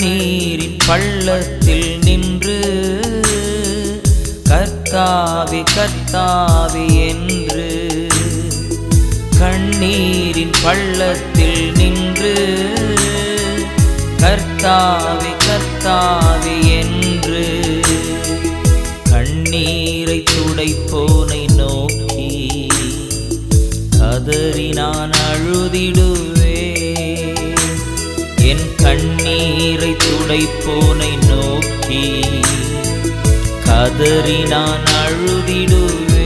கண்ணீரின் பள்ளத்தில் நின்று கர்த்தாவே கர்த்தாவே என்று கண்ணீரின் பள்ளத்தில் நின்று கர்த்தாவே கர்த்தாவே என்று கண்ணீரை துடைப்போனை நோக்கி கதறி நான் அழுதிடுவே என் கண்ணீரை துடைப்போனை நோக்கி கதறி நான் அழுதிடுவே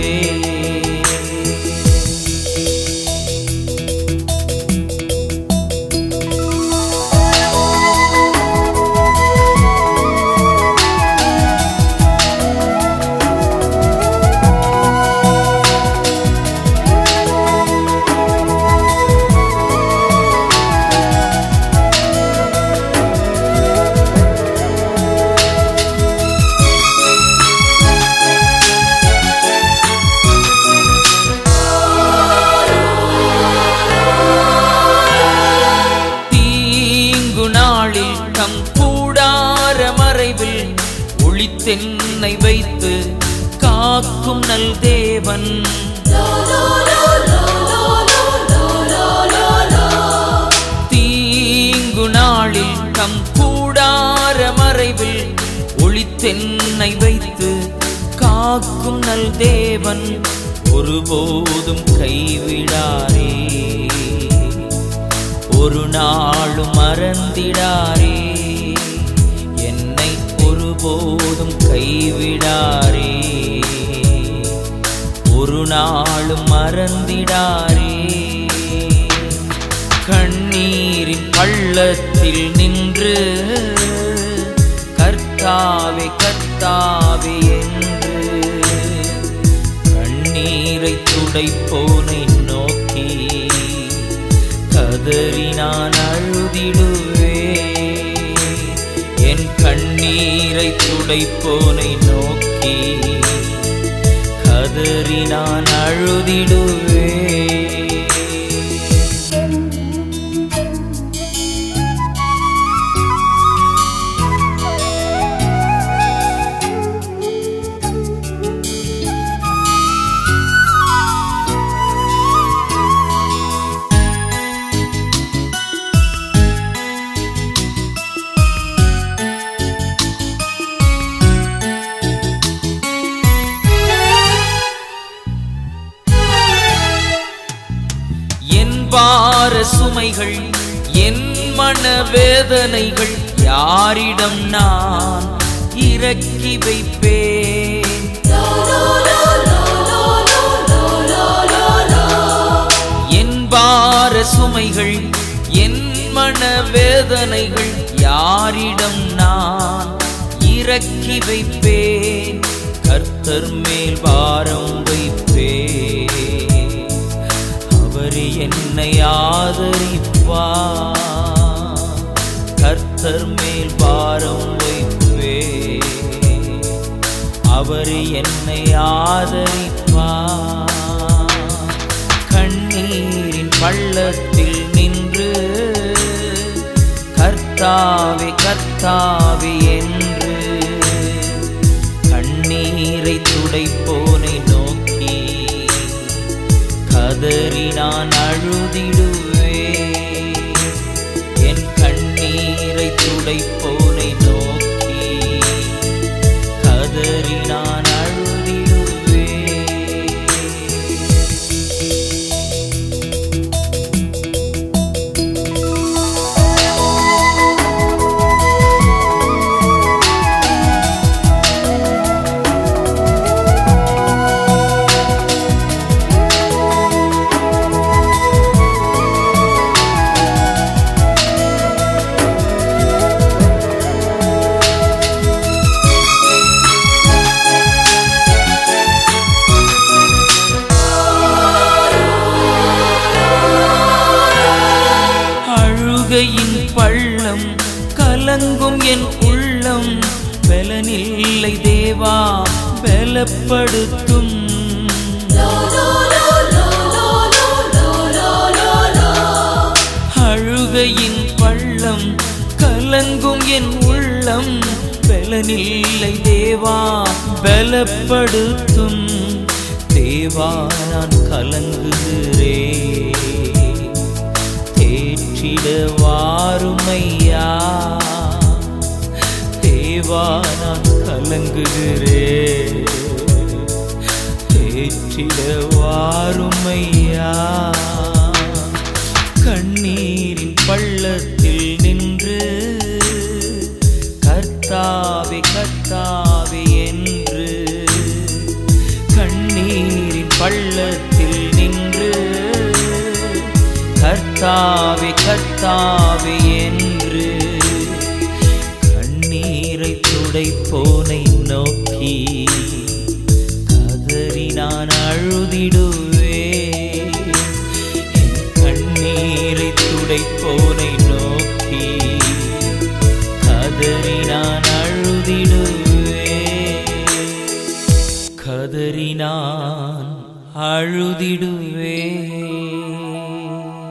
தீங்கு நாளில் தம் கூடார மறைவில் ஒளித்தென்னை வைத்து காக்கும் நல் தேவன் தீங்கு நாளில் தம் கூடார மறைவில் ஒளித்தென்னை வைத்து காக்கும் நல் தேவன் ஒருபோதும் கைவிடாரே ஒரு நாளும் மறந்திடாரே என்னை ஒருபோதும் கைவிடாரே ஒரு நாளும் மறந்திடாரே கண்ணீரின் பள்ளத்தில் நின்று கர்த்தாவே கர்த்தாவே என்று கண்ணீரை துடைப்போனை நோக்கி கதறி நான் அழுதிடுவே என் கண்ணீரை துடைப்போனை நோக்கி கதறி நான் அழுதிடுவே என் பார சுமைகள் என் மன வேதனைகள் யாரிடம் நான் இறக்கி வைப்பேன் என் பார சுமைகள் என் மன வேதனைகள் யாரிடம் நான் இறக்கி வைப்பேன் கர்த்தர் மேல் பாரம் வைப்பேன் அவர் என்னை ஆதரிப்பார் கர்த்தர் மேல் பாரம் வைப்பே அவர் என்னை ஆதரிப்பார் கண்ணீரின் பள்ளத்தில் நின்று கர்த்தாவே கர்த்தாவே என்று கண்ணீரை துடைப்போனை நோக்கி கதறி நான் அழுதிடுவே என் கண்ணீரை துடைப்போனை நோக்கி கதறி நான் அழுதிடுவே அழுகையின் பள்ளம் கலங்கும் என் உள்ளம் பலனில்லை தேவா பலப்படுத்தும் அழுகையின் பள்ளம் கல கலங்கும் என் உள்ளம் பலனில்லை தேவா பலப்படுத்தும் தேவா நான் கலங்குகிறே தேற்றிட வாருமையா தேவா நான் கலங்குகிறே தேற்றிட வாருமையா கண்ணீரின் பள்ளத்தில் நின்று கர்த்தாவே கர்த்தாவே என்று கண்ணீரின் பள்ளத்தில் நின்று கர்த்தாவே கர்த்தாவே என்று கண்ணீரை துடைப்போனை நோக்கி கதறி நான் அழுதிடுவே என் கண்ணீரை துடைப்போனை நோக்கி கதறி நான் அழுதிடுவே கதறி நான் அழுதிடுவே